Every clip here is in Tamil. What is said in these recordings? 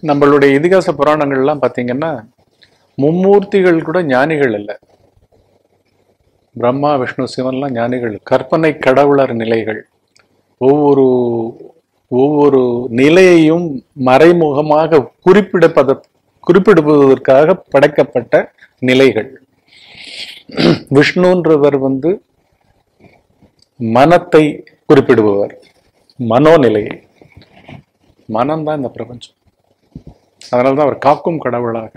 நம்மளுடைய இதிகாச புராணங்கள்லாம் பார்த்தீங்கன்னா மும்மூர்த்திகள் கூட ஞானிகள் இல்லை பிரம்மா விஷ்ணு சிவன்லாம் ஞானிகள் கற்பனை கடவுளர் நிலைகள் ஒவ்வொரு ஒவ்வொரு நிலையையும் மறைமுகமாக குறிப்பிடப்பத குறிப்பிடுவதற்காக படைக்கப்பட்ட நிலைகள் விஷ்ணுன்றவர் வந்து மனத்தை குறிப்பிடுபவர் மனோநிலையை மனம்தான் இந்த பிரபஞ்சம் அதனால்தான் அவர் காக்கும் கடவுளாக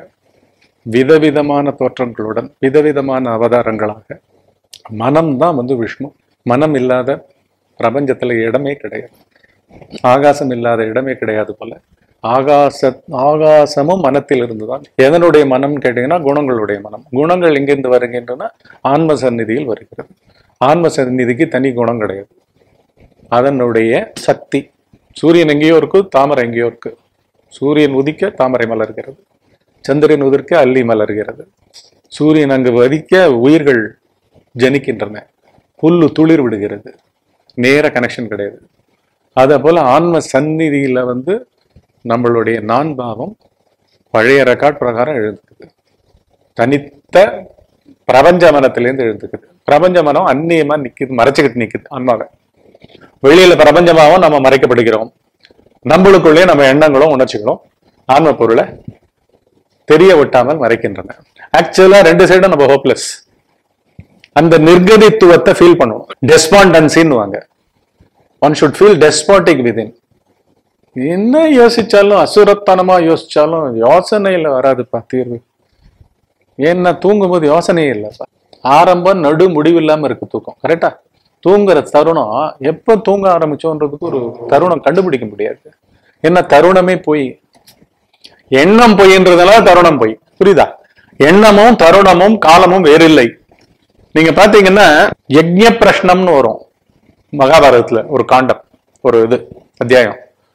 விதவிதமான தோற்றங்களுடன் விதவிதமான அவதாரங்களாக மனம்தான் வந்து விஷ்ணு மனம் இல்லாத பிரபஞ்சத்துல இடமே கிடையாது ஆகாசம் இல்லாத இடமே கிடையாது போல ஆகாச ஆகாசமும் மனத்தில் இருந்துதான் எதனுடைய மனம் கேட்டீங்கன்னா குணங்களுடைய மனம் குணங்கள் எங்கிருந்து வருகின்றன ஆன்ம சந்நிதியில் வருகிறது ஆன்ம சந்நிதிக்கு தனி குணம் கிடையாது அதனுடைய சக்தி சூரியன் எங்கேயோ இருக்கு தாமரை எங்கேயோ இருக்கு சூரியன் உதிக்க தாமரை மலர்கிறது சந்திரன் உதிர்க்க அல்லி மலர்கிறது சூரியன் அங்கு வதிக்க உயிர்கள் ஜனிக்கின்றன புல்லு துளிர் விடுகிறது நேர கனெக்ஷன் கிடையாது அதே போல ஆன்ம சந்நிதியில வந்து நம்மளுடைய நான் பாவம் பழைய ரெக்கார்ட் பிரகாரம் எழுதுக்குது தனித்த பிரபஞ்ச மனத்திலேருந்து எழுதுக்குது பிரபஞ்ச மனம் அந்நியமா நிக்குது மறைச்சுக்கிட்டு நிக்குது ஆன்மாவை வெளியில பிரபஞ்சமாகவும் நம்ம மறைக்கப்படுகிறோம் நம்மளுக்குள்ளே நம்ம எண்ணங்களும் உணர்ச்சிகளும் ஆன்ம பொருளை தெரிய விட்டாமல் மறைக்கின்றன ஆக்சுவலா ரெண்டு சைடும் நம்ம ஹோப்லெஸ் அந்த நிர்கதித்துவத்தை ஃபீல் பண்ணுவோம் டெஸ்பாண்டன்சின்னு வாங்க one should feel despotic within என்ன யோசிச்சாலும் அசுரத்தனமா யோசிச்சாலும் யோசனையில வராதுப்பா தீர்வு ஏன்னா தூங்கும்போது யோசனையே இல்லைப்பா ஆரம்பம் நடு முடிவு இல்லாம இருக்கு தூக்கம் கரெக்டா தூங்குற தருணம் எப்ப தூங்க ஆரம்பிச்சோன்றதுக்கு ஒரு தருணம் கண்டுபிடிக்க முடியாது என்ன தருணமே போய் எண்ணம் பொய்ன்றதுனால தருணம் பொய் புரியுதா எண்ணமும் தருணமும் காலமும் வேறில்லை நீங்க பாத்தீங்கன்னா யஜ்ஞ பிரஷ்னம்னு வரும் மகாபாரதத்துல ஒரு காண்டம் ஒரு இது அத்தியாயம்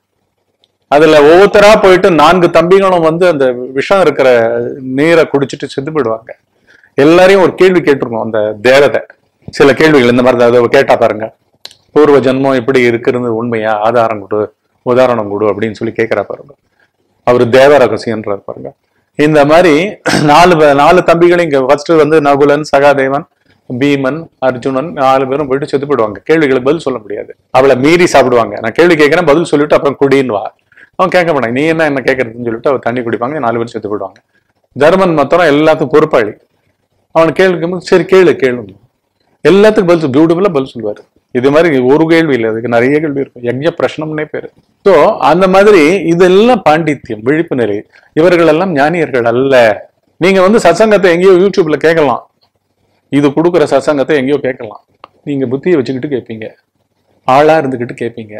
அதுல ஒவ்வொருத்தரா போயிட்டு நான்கு தம்பிகளும் வந்து அந்த விஷம் இருக்கிற நீரை குடிச்சிட்டு செத்து போயிடுவாங்க எல்லாரையும் ஒரு கேள்வி கேட்டிருக்கோம் அந்த தேவதை சில கேள்விகள் இந்த மாதிரி அதை கேட்டா பாருங்க பூர்வ ஜென்மம் எப்படி இருக்கிறது உண்மையா ஆதாரம் கொடு உதாரணம் கொடு அப்படின்னு சொல்லி கேட்கிறா பாருங்க அவர் தேவ ரகசியன்றார் பாருங்க இந்த மாதிரி நாலு பே- நாலு தம்பிகளும் இங்க ஃபர்ஸ்ட் வந்து நகுலன் சகாதேவன் பீமன் அர்ஜுனன் நாலு பேரும் போயிட்டு செத்து போயிடுவாங்க கேள்விகளுக்கு பதில் சொல்ல முடியாது அவளை மீறி சாப்பிடுவாங்க நான் கேள்வி கேட்கிறேன் பதில் சொல்லிட்டு அப்புறம் குடின்னு வா அவன் கேட்க மாட்டாங்க நீ என்ன என்ன கேட்கறதுன்னு சொல்லிட்டு அவர் தண்ணி குடிப்பாங்க நாலு பேரும் செத்து போயிடுவாங்க தர்மன் மொத்தம் எல்லாத்துக்கும் பொறுப்பாளி அவன் கேள்வி கேட்கும்போது சரி கேளு கேளு எல்லாத்துக்கும் பதில் பியூட்டிஃபுல்லா பதில் சொல்லுவாரு இது மாதிரி ஒரு கேள்வி இல்லை அதுக்கு நிறைய கேள்வி இருக்கும் யஜ்ஞ பிரஷ்னம்னே பேரு ஸோ அந்த மாதிரி இதெல்லாம் பாண்டித்யம் விழிப்பு நிலை இவர்கள் எல்லாம் ஞானியர்கள் அல்ல நீங்க வந்து சத்சங்கத்தை எங்கேயோ யூடியூப்ல கேட்கலாம் இது கொடுக்குற சத்சங்கத்தை எங்கேயோ கேட்கலாம் நீங்க புத்தியை வச்சுக்கிட்டு கேட்பீங்க ஆளா இருந்துகிட்டு கேட்பீங்க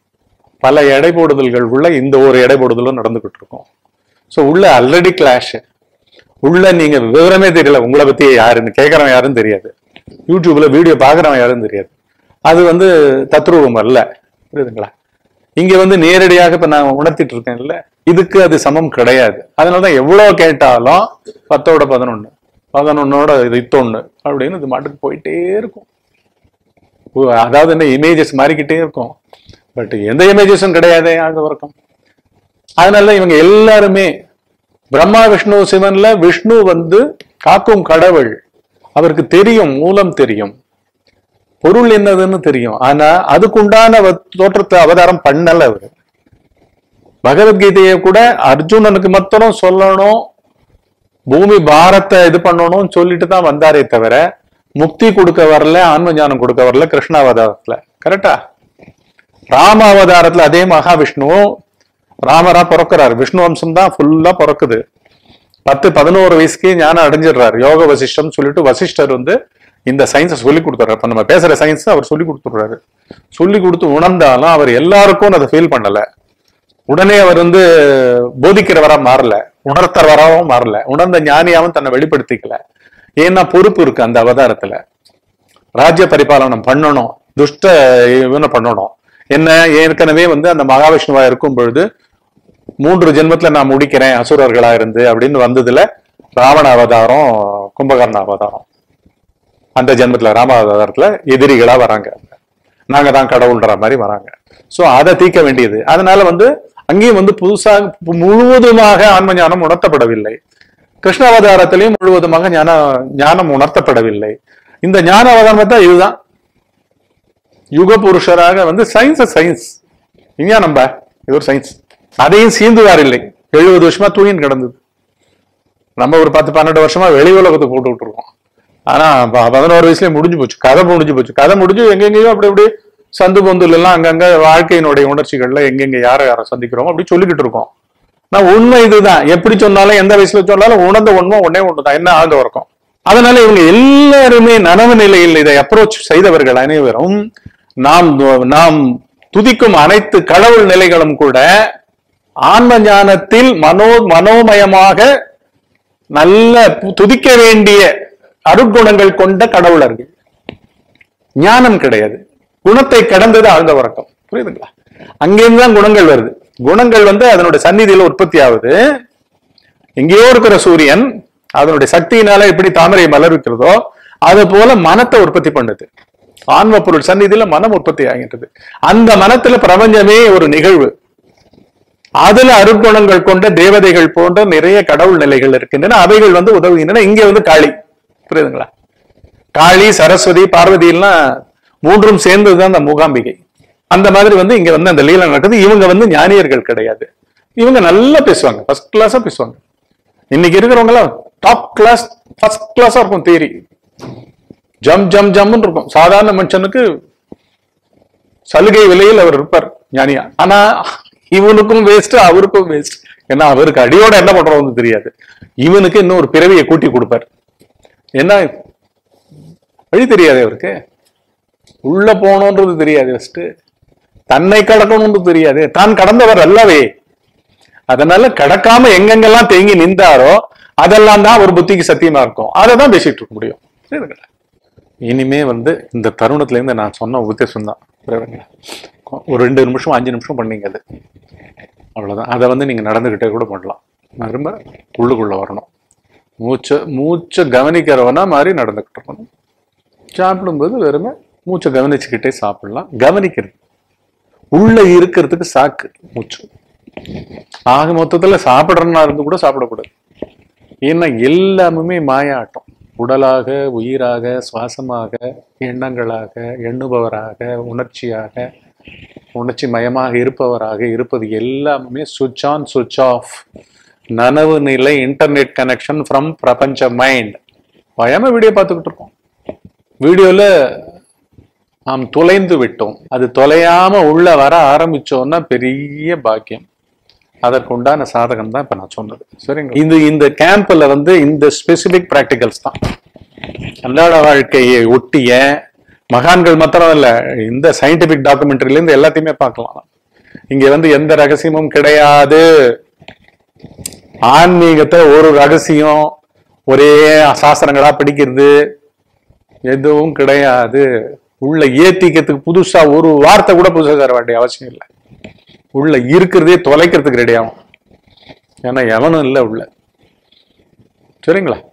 பல எடை போடுதல்கள் உள்ள இந்த ஒரு எடை போடுதலும் நடந்துகிட்டு இருக்கும் ஸோ உள்ள ஆல்ரெடி கிளாஷ் உள்ள நீங்க விவரமே தெரியல உங்களை பத்தி யாருன்னு கேட்கறவன் யாருன்னு தெரியாது யூடியூப்ல வீடியோ பாக்குறவன் யாருன்னு தெரியாது அது வந்து தத்ரூபம் அல்ல புரியுதுங்களா இங்க வந்து நேரடியாக இப்ப நான் உணர்த்திட்டு இருக்கேன்ல இதுக்கு அது சமம் கிடையாது அதனாலதான் எவ்வளவு கேட்டாலும் பத்தோட பதினொன்னு பதினொன்னோட இது இத்தொன்னு அப்படின்னு இது மாட்டுக்கு போயிட்டே இருக்கும் ஓ, அதாவது என்ன இமேஜஸ் மாறிக்கிட்டே இருக்கும் பட் எந்த இமேஜஸும் கிடையாதே ஆக வரைக்கும் அதனால இவங்க எல்லாருமே பிரம்மா விஷ்ணு சிவன்ல விஷ்ணு வந்து காக்கும் கடவுள் அவருக்கு தெரியும் மூலம் தெரியும் பொருள் என்னதுன்னு தெரியும் ஆனா அதுக்குண்டான வ- தோற்றத்தை அவதாரம் பண்ணல அவரு பகவத்கீதையை கூட அர்ஜுனனுக்கு மாத்திரம் சொல்லணும் பூமி பாரத்தை இது பண்ணணும்னு சொல்லிட்டு தான் வந்தாரே தவிர முக்தி கொடுக்க வரல ஆன்ம ஞானம் கொடுக்க வரல கிருஷ்ணாவதாரத்துல கரெக்டா ராம அவதாரத்துல அதே மகாவிஷ்ணுவும் ராமரா பிறக்கிறாரு விஷ்ணு வம்சம் தான் ஃபுல்லா பிறக்குது பத்து பதினோரு வயசுக்கே ஞானம் அடைஞ்சிடுறாரு யோக வசிஷ்டம் சொல்லிட்டு வசிஷ்டர் வந்து இந்த சயின்ஸை சொல்லி கொடுத்துறாரு இப்ப நம்ம பேசுற சயின்ஸ் அவர் சொல்லி கொடுத்துடுறாரு சொல்லி கொடுத்து உணர்ந்தாலும் அவர் எல்லாருக்கும் அதை ஃபீல் பண்ணல உடனே அவர் வந்து போதிக்கிறவரா மாறல உணர்த்தவராகவும் மாறல உணர்ந்த ஞானியாவும் தன்னை வெளிப்படுத்திக்கல ஏன்னா பொறுப்பு இருக்கு அந்த அவதாரத்துல ராஜ்ய பரிபாலனம் பண்ணணும் துஷ்ட இவனை பண்ணணும் என்ன ஏற்கனவே வந்து அந்த மகாவிஷ்ணுவா இருக்கும் பொழுது மூன்று ஜென்மத்துல நான் முடிக்கிறேன் அசுரர்களா இருந்து அப்படின்னு வந்ததுல ராவண அவதாரம் கும்பகர்ண அவதாரம் அந்த ஜென்மத்துல ராம அவதாரத்துல எதிரிகளா வராங்க நாங்க தான் கடவுள்ன்ற மாதிரி வராங்க சோ அதை தீர்க்க வேண்டியது அதனால வந்து அங்கேயும் வந்து புதுசாக பு- முழுவதுமாக ஆன்ம ஞானம் உணர்த்தப்படவில்லை கிருஷ்ணாவதாரத்திலையும் முழுவதுமாக ஞான ஞானம் உணர்த்தப்படவில்லை இந்த ஞான அவதாரம் தான் இதுதான் யுக புருஷராக வந்து சயின்ஸ் சயின்ஸ் விஞ்ஞானம் பா இது ஒரு சயின்ஸ் அதையும் சீந்துவார் இல்லை எழுபது வருஷமா தூயின் கிடந்தது நம்ம ஒரு பத்து பன்னெண்டு வருஷமா வெளி உலகத்துக்கு போட்டு விட்டுருக்கோம் ஆனா ப- பதினோரு வயசுலயே முடிஞ்சு போச்சு கதை முடிஞ்சு போச்சு கதை முடிஞ்சு எங்கெங்கேயோ அப்படி இப்படி சந்து பொந்துல எல்லாம் அங்கங்க வாழ்க்கையினுடைய உணர்ச்சிகள்ல எங்கெங்க யாரை யாரை சந்திக்கிறோம் அப்படி சொல்லிக்கிட்டு இருக்கோம் நான் உண்மை இதுதான் எப்படி சொன்னாலும் எந்த வயசுல சொன்னாலும் உணர்ந்த உண்மை ஒன்னே ஒண்ணுதான் என்ன ஆழ்ந்த உறக்கம் அதனால இவங்க எல்லாருமே நனவு நிலையில் இதை அப்ரோச் செய்தவர்கள் அனைவரும் நாம் நாம் துதிக்கும் அனைத்து கடவுள் நிலைகளும் கூட ஆன்ம ஞானத்தில் மனோ மனோமயமாக நல்ல பு- துதிக்க வேண்டிய அருட்குணங்கள் கொண்ட கடவுளர்கள் ஞானம் கிடையாது குணத்தை கடந்தது ஆழ்ந்த உறக்கம் புரியுதுங்களா அங்கிருந்து தான் குணங்கள் வருது குணங்கள் வந்து அதனுடைய சந்நிதியில உற்பத்தி ஆகுது எங்கேயோ இருக்கிற சூரியன் அதனுடைய சக்தியினால எப்படி தாமரை மலர்விக்கிறதோ அது போல மனத்தை உற்பத்தி பண்ணுது ஆன்ம பொருள் சந்நிதியில மனம் உற்பத்தி ஆகின்றது அந்த மனத்துல பிரபஞ்சமே ஒரு நிகழ்வு அதுல அருட்குணங்கள் கொண்ட தேவதைகள் போன்ற நிறைய கடவுள் நிலைகள் இருக்கின்றன அவைகள் வந்து உதவுகின்றன இங்க வந்து காளி புரியுதுங்களா காளி சரஸ்வதி பார்வதி எல்லாம் மூன்றும் சேர்ந்ததுதான் அந்த மூகாம்பிகை அந்த மாதிரி வந்து இங்க வந்து அந்த லீலை நடக்குது இவங்க வந்து ஞானியர்கள் கிடையாது இவங்க நல்லா பேசுவாங்க ஃபர்ஸ்ட் கிளாஸா பேசுவாங்க இன்னைக்கு இருக்கிறவங்க எல்லாம் டாப் கிளாஸ் ஃபர்ஸ்ட் கிளாஸா இருக்கும் தேரி ஜம் ஜம் ஜம்னு இருக்கும் சாதாரண மனுஷனுக்கு சலுகை விலையில் அவர் இருப்பார் ஞானியா ஆனா இவனுக்கும் வேஸ்ட் அவருக்கும் வேஸ்ட் ஏன்னா அவருக்கு அடியோட என்ன பண்றோம்னு தெரியாது இவனுக்கு இன்னும் ஒரு பிறவியை கூட்டி கொடுப்பார் என்ன வழி தெரியாது அவருக்கு உள்ள போகணுன்றது தெரியாது ஃபர்ஸ்ட் தன்னை கடக்கணும்னு தெரியாது தான் கடந்தவர் அல்லவே அதனால கடக்காம எங்கெங்கெல்லாம் தேங்கி நின்றாரோ அதெல்லாம் தான் ஒரு புத்திக்கு சத்தியமா இருக்கும் அதை தான் பேசிட்டு இருக்க முடியும் புரியுதுங்களா இனிமே வந்து இந்த தருணத்துல இருந்து நான் சொன்ன உபதேசம் தான் புரியுதுங்களா ஒரு ரெண்டு நிமிஷம் அஞ்சு நிமிஷம் பண்ணீங்க அது அவ்வளவுதான் அதை வந்து நீங்க நடந்துகிட்டே கூட பண்ணலாம் திரும்ப உள்ளுக்குள்ள வரணும் மூச்சை மூச்சை கவனிக்கிறவனா மாதிரி நடந்துகிட்டு இருக்கணும் சாப்பிடும்போது வெறுமே மூச்சை கவனிச்சுக்கிட்டே சாப்பிடலாம் கவனிக்கிறது உள்ள இருக்கிறதுக்கு சாக்கு மூச்சு ஆக மொத்தத்துல சாப்பிடுறனா இருந்து கூட சாப்பிடக்கூடாது ஏன்னா எல்லாமுமே மாயாட்டம் உடலாக உயிராக சுவாசமாக எண்ணங்களாக எண்ணுபவராக உணர்ச்சியாக உணர்ச்சி மயமாக இருப்பவராக இருப்பது எல்லாமே சுவிட்ச் ஆன் சுவிட்ச் ஆஃப் நனவு நிலை இன்டர்நெட் கனெக்ஷன் ஃப்ரம் பிரபஞ்ச மைண்ட் பயமா வீடியோ பார்த்துக்கிட்டு இருக்கோம் வீடியோல நாம் தொலைந்து விட்டோம் அது தொலையாம உள்ள வர ஆரம்பிச்சோம்னா பெரிய பாக்கியம் அதற்கு உண்டான சாதகம் தான் இப்ப நான் சொன்னது சரிங்க இந்த இந்த கேம்ப்ல வந்து இந்த ஸ்பெசிபிக் பிராக்டிகல்ஸ் தான் அன்றாட வாழ்க்கையை ஒட்டிய மகான்கள் மாத்திரம் இல்ல இந்த சயின்டிபிக் டாக்குமெண்ட்ரில இருந்து எல்லாத்தையுமே பார்க்கலாம் இங்க வந்து எந்த ரகசியமும் கிடையாது ஆன்மீகத்தை ஒரு ரகசியம் ஒரே சாஸ்திரங்களா படிக்கிறது எதுவும் கிடையாது உள்ள ஏத்திக்கிறதுக்கு புதுசா ஒரு வார்த்தை கூட புதுசா தர வேண்டிய அவசியம் இல்லை உள்ள இருக்கிறதே தொலைக்கிறதுக்கு ரெடி ஆகும் ஏன்னா எவனும் இல்லை உள்ள சரிங்களா